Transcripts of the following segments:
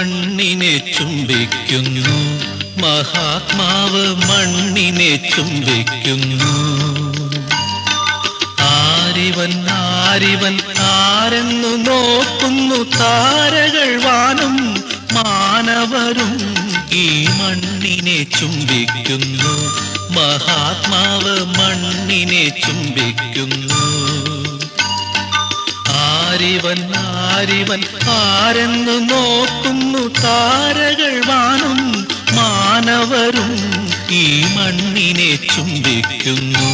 മണ്ണിനെ ചുംബിക്കുന്നു മഹാത്മാവ് മണ്ണിനെ ചുംബിക്കുന്നു ആരിവൻ ആരിവൻ ആരെന്നു നോക്കുന്നു താരകൾ വാനും മാനവരും ഈ മണ്ണിനെ ചുംബിക്കുന്നു മഹാത്മാവ് മണ്ണിനെ ചുംബിക്കുന്നു ആരിവൻ ആരിവൻ ആരെന്നു നോക്കുന്നു താരകൾ വാനും മാനവരും ഈ മണ്ണിനെ ചുംബിക്കുന്നു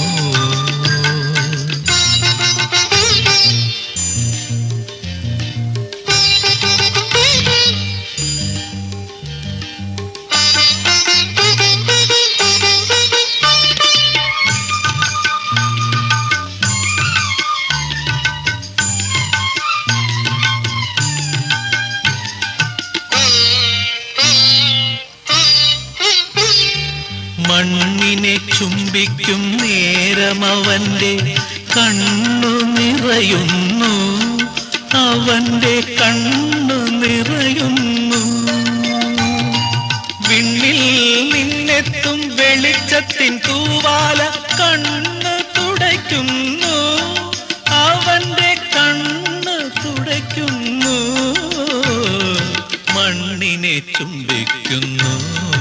മണ്ണിനെ ചുംബിക്കും നേരമവന്റെ കണ്ണു നിറയുന്നു അവന്റെ കണ്ണു നിറയുന്നു വിണ്ണിൽ നിന്നെത്തും വെളിച്ചത്തിൻ തൂവാല കണ്ണ് തുടയ്ക്കുന്നു അവന്റെ കണ്ണ് തുടയ്ക്കുന്നു മണ്ണിനെ ചുംബിക്കുന്നു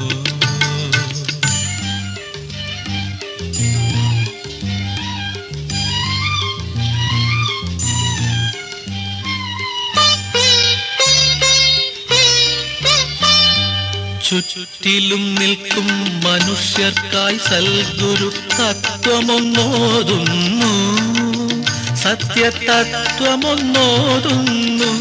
ചുറ്റിലും നിൽക്കും മനുഷ്യർക്കായി സൽഗുരു തത്വമൊന്നോതുന്നു സത്യതത്വമൊന്നോതുന്നു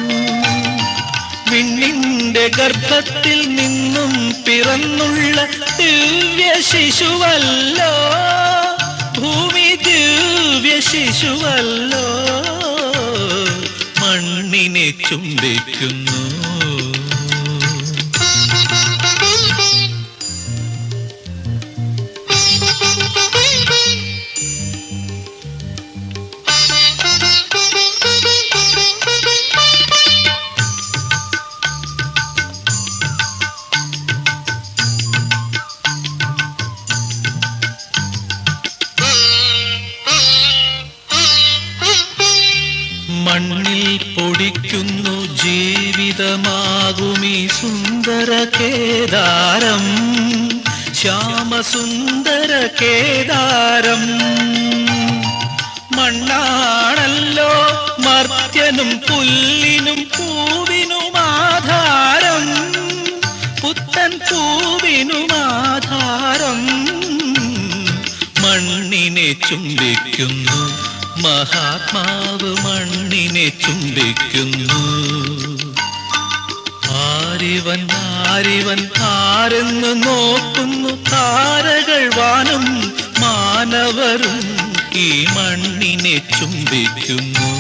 വിണ്ണിന്റെ ഗർഭത്തിൽ നിന്നും പിറന്നുള്ള ദിവ്യ ശിശുവല്ലോ ഭൂമി ദിവ്യ ശിശുവല്ലോ മണ്ണിനെ ചുംബിക്കുന്നു മണ്ണിൽ പൊടിക്കുന്നു ജീവിതമാകുമീ സുന്ദര കേദാരം ശ്യാമസുന്ദര കേദാരം മണ്ണാണല്ലോ മർത്യനും പുല്ലിനും പൂവിനും ആധാരം പുത്തൻ പൂവിനും ആധാരം മണ്ണിനെ ചുംബിക്കുന്നു മഹാത്മാവ് മണ്ണിനെ ചുംബിക്കുന്നു ആരിവൻ ആരിവൻ ആരെന്ന് നോക്കുന്നു താരകൾ വാനും മാനവരും ഈ മണ്ണിനെ ചുംബിക്കുന്നു